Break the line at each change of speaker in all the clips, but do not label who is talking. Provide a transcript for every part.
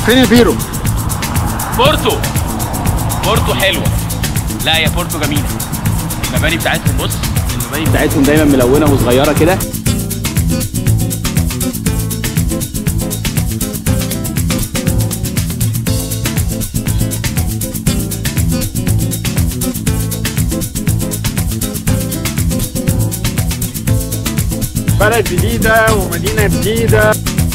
فين البيرو
بورتو بورتو حلوه لا يا بورتو جميله المباني بتاعتهم بص المباني بتاعتهم دايما ملونه وصغيره كده
بلد جديدة ومدينة جديدة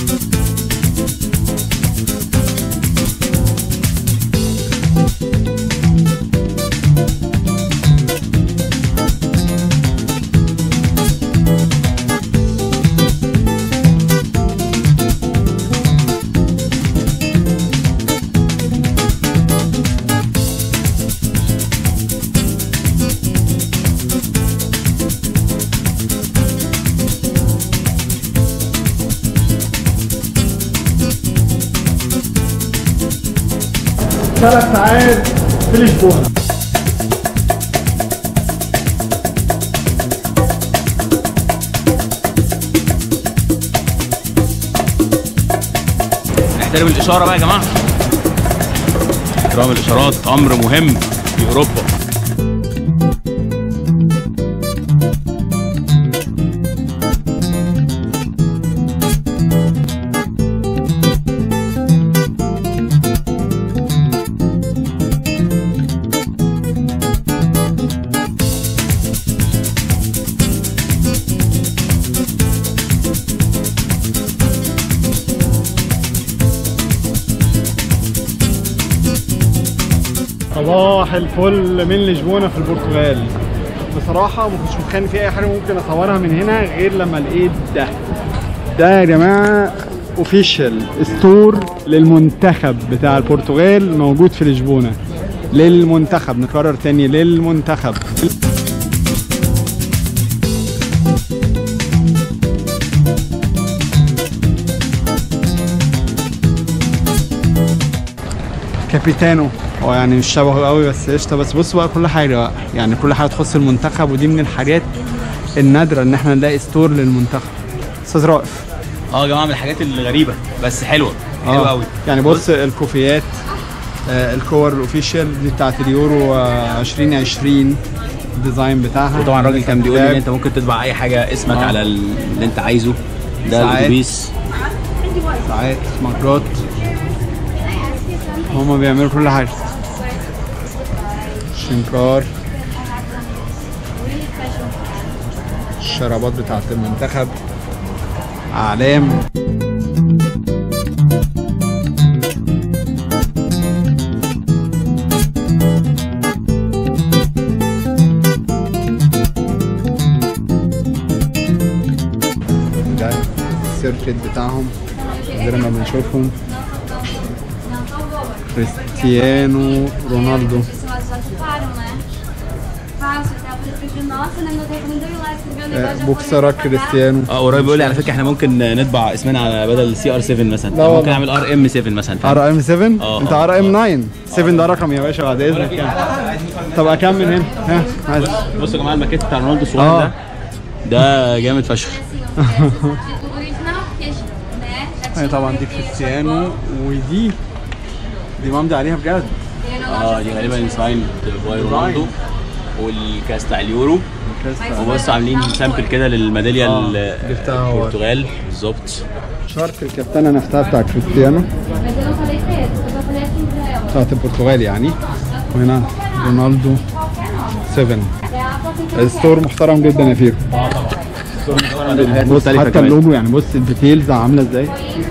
ثلاث ساعات في لشبونة
نحترم الاشاره بقى يا جماعه احترام الاشارات امر مهم في اوروبا
صباح الفل من لشبونة في البرتغال بصراحة ما كنتش متخيل إن في أي حاجة ممكن أصورها من هنا غير لما لقيت ده ده يا جماعة اوفيشال ستور للمنتخب بتاع البرتغال موجود في لشبونة للمنتخب نكرر تاني للمنتخب كابيتانو هو يعني مش شبهه قوي بس قشطه بس بص بقى كل حاجه بقى يعني كل حاجه تخص المنتخب ودي من الحاجات النادره ان احنا نلاقي ستور للمنتخب استاذ رائف
اه يا جماعه من الحاجات الغريبه بس حلوه حلوه قوي
يعني بص الكوفيات آه الكور الاوفيشال دي بتاعت اليورو آه 2020 الديزاين بتاعها
وطبعا الراجل كان بيقول لي ان
كتاب.
انت ممكن تطبع اي حاجه اسمك
آه.
على ال- اللي انت عايزه ده
ساعات.
الاتوبيس
ساعات مجات هما بيعملوا كل حاجة شنكار الشرابات بتاعت المنتخب أعلام ده السيركت بتاعهم غير ما بنشوفهم كريستيانو رونالدو
Os já param, né? Fácil, até eu falei, nossa, né? Meu tempo nem deu lá, escreveu um
آه،
negócio. já
بوكسرة
foi pagar.
كريستيانو
اه قريب بيقول لي على فكره احنا ممكن نطبع اسمنا على بدل سي ار 7 مثلا
لا
ممكن
والله.
نعمل ار ام 7 مثلا فاهم؟
ار ام 7
آه،
انت
آه،
ار ام 9 7 ده رقم يا باشا بعد اذنك يعني طب اكمل هنا ها عايز
بصوا يا جماعه الماكيت بتاع رونالدو الصغير
آه.
ده ده جامد فشخ
O original, porque, né? Já
هي
tinha
طبعا دي
vermelho,
كريستيانو ودي دي ممضي عليها بجد
vermelho,
اه دي غالبا ساين باي رونالدو والكاس بتاع اليورو وبص عاملين سامبل كده للميداليه
آه،
ال-
جبتها هو.
البرتغال بالظبط
شارك الكابتنه نفسها بتاع كريستيانو
Mas eu não falei pra eles, eu só falei assim pra ela.
بتاعت البرتغال يعني وهنا رونالدو 7
É a placa que eu
الستور محترم جدا يا فيرو بص حتى اللوجو يعني بص الديتيلز عامله ازاي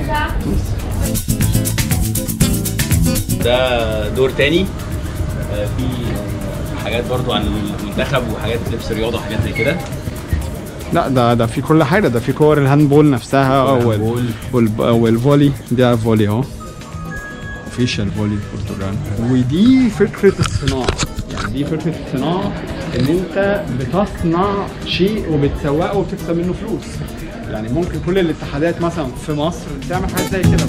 ده دور تاني آه، في حاجات برضو عن المنتخب وحاجات لبس رياضه وحاجات زي كده
لا ده ده في كل حاجه ده في كور الهاندبول نفسها وال
الهاندبول.
والب- والفولي ده فولي اهو اوفيشال فولي البرتغال ودي فكره الصناعه يعني دي فكره الصناعه ان انت بتصنع شيء وبتسوقه وبتكسب منه فلوس يعني ممكن كل الاتحادات مثلا في مصر تعمل حاجات زي كده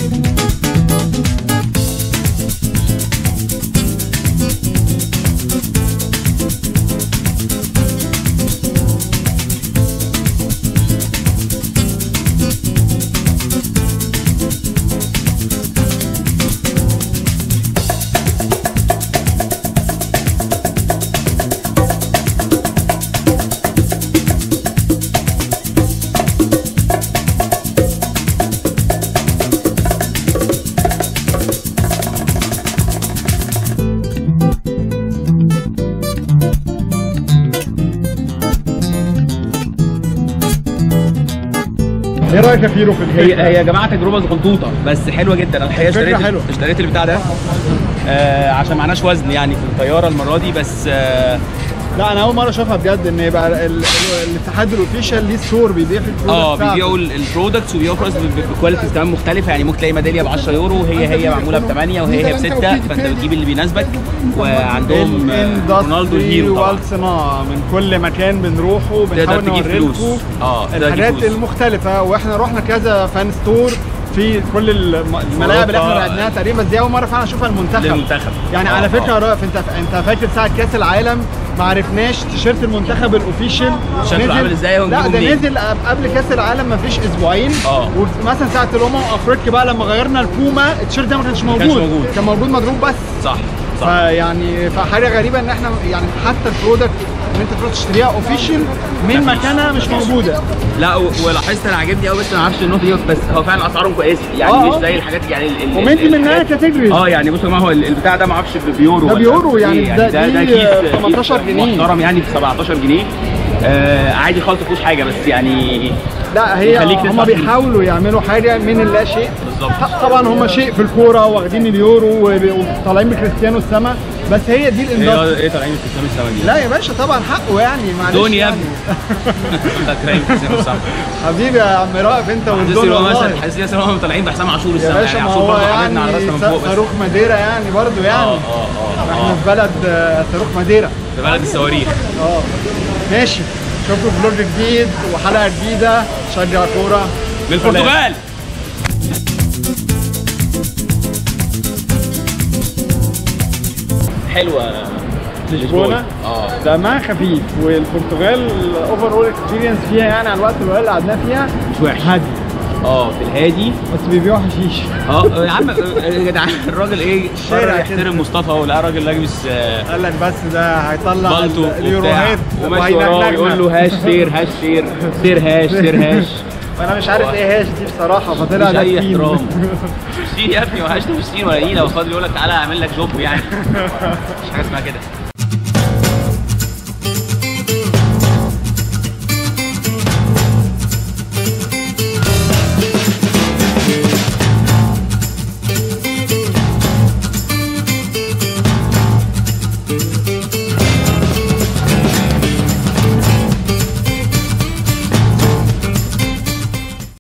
ايه رايك يا فيرو في
هي
الفكره؟
هي يا جماعه تجربه صغنطوطه بس حلوه جدا انا الحقيقه
فكرة
اشتريت
حلوة.
اشتريت البتاع ده آه عشان معناش وزن يعني في الطياره المره دي بس آه
لا انا اول مره اشوفها بجد ان يبقى ال- ال- الاتحاد الاوفيشال ليه ستور بيبيع في البرودكت
اه
بتاعته.
بيبيعوا البرودكتس وبيبيعوا برودكتس بكواليتيز كمان مختلفه يعني ممكن تلاقي ميداليه ب 10 يورو وهي هي معموله ب 8 وهي هي ب 6 فانت بتجيب اللي بيناسبك وعندهم آه، رونالدو
الاندستري
الهيرو طبعا
والصناعه من كل مكان بنروحه
تقدر
بنحاول
تجيب
نوري
فلوس.
لكم
اه تقدر تجيب
الحاجات
فلوس.
المختلفه واحنا رحنا كذا فان ستور في كل الم- الملاعب اللي احنا
أوروبا.
لعبناها تقريبا بس دي اول مره فعلا اشوفها المنتخب
للمنتخب.
يعني
آه،
على فكره
آه.
يا رائف انت انت فاكر ساعه كاس العالم ما عرفناش تيشيرت المنتخب الاوفيشال
شكله عامل إزاي
لا
ونجيبه
ده
منين؟
نزل قب- قبل كاس العالم ما فيش اسبوعين
آه.
ومثلا ساعه الامم افريقيا بقى لما غيرنا البوما التيشيرت ده ما كانش موجود
كانش موجود.
كان موجود مضروب بس
صح صح
فيعني فحاجه غريبه ان احنا يعني حتى البرودكت ان انت تروح تشتريها اوفيشال من
مفيش.
مكانها مش
مفيش.
موجوده
لا و- ولاحظت انا عاجبني قوي بس ما اعرفش النقطه دي بس هو فعلا اسعارهم كويسه يعني
آه،
مش
آه.
زي الحاجات يعني ال- ال-
ومدي
ال-
منها
الحاجات-
categories.
اه يعني بصوا يا جماعه هو ال- البتاع ده ما اعرفش ب- بيورو
ده
ولا
بيورو يعني
إيه،
ده-
ده ده
دي
كيس
18
كيس
جنيه.
محترم يعني ب 17 جنيه آه عادي خالص ما فيهوش حاجه بس يعني
لا هي
يخليك
هم
تدفع فلوس.
بيحاولوا يعملوا حاجه من اللا شيء
بالظبط.
طبعا هم شيء في الكوره واخدين اليورو وب- وطالعين بكريستيانو السما بس هي دي الاندستري
ايه طالعين في السلام السما دي
لا يا باشا طبعا حقه يعني معلش
دوني يا
يعني.
ابني طالعين في السلام السما
حبيبي يا عم رائف انت
حاسس
والدنيا
لي هو
والله
مثلا حاسس لي هم طالعين بحسام عاشور
يا
السما
باشا
يعني
ما
عاشور
هو
برضه
يعني
حاططنا على راسنا من فوق بس
صاروخ ماديرا يعني برضو
اه
يعني
اه اه
احنا
اه
في بلد آه، صاروخ ماديرا
في بلد الصواريخ
اه ماشي شوفوا فلوج جديد وحلقه جديده شجع كوره
من البرتغال حلوه
لشبونه
اه
دمها خفيف والبرتغال الاوفر اول اكسبيرينس فيها يعني على الوقت اللي قعدناه فيها
مش وحش
هادي
اه في الهادي
بس بيبيعوا حشيش
اه يا عم يا جدعان الراجل ايه
الشارع
قرر
كده.
يحترم مصطفى ولقى راجل لابس آه،
قال لك بس ده هيطلع
بالطو وبتاع
اليوروهات
وماشي وراه يقول له هاش سير هاش سير سير هاش سير هاش
فانا مش عارف ايه هاش دي بصراحه فطلع
مش
ده
اي
السين.
احترام مش سين يا ابني ما هاش ده مش سين ولا نيله وفاضل يقول لك تعالى اعمل لك جوب يعني مش حاجه اسمها كده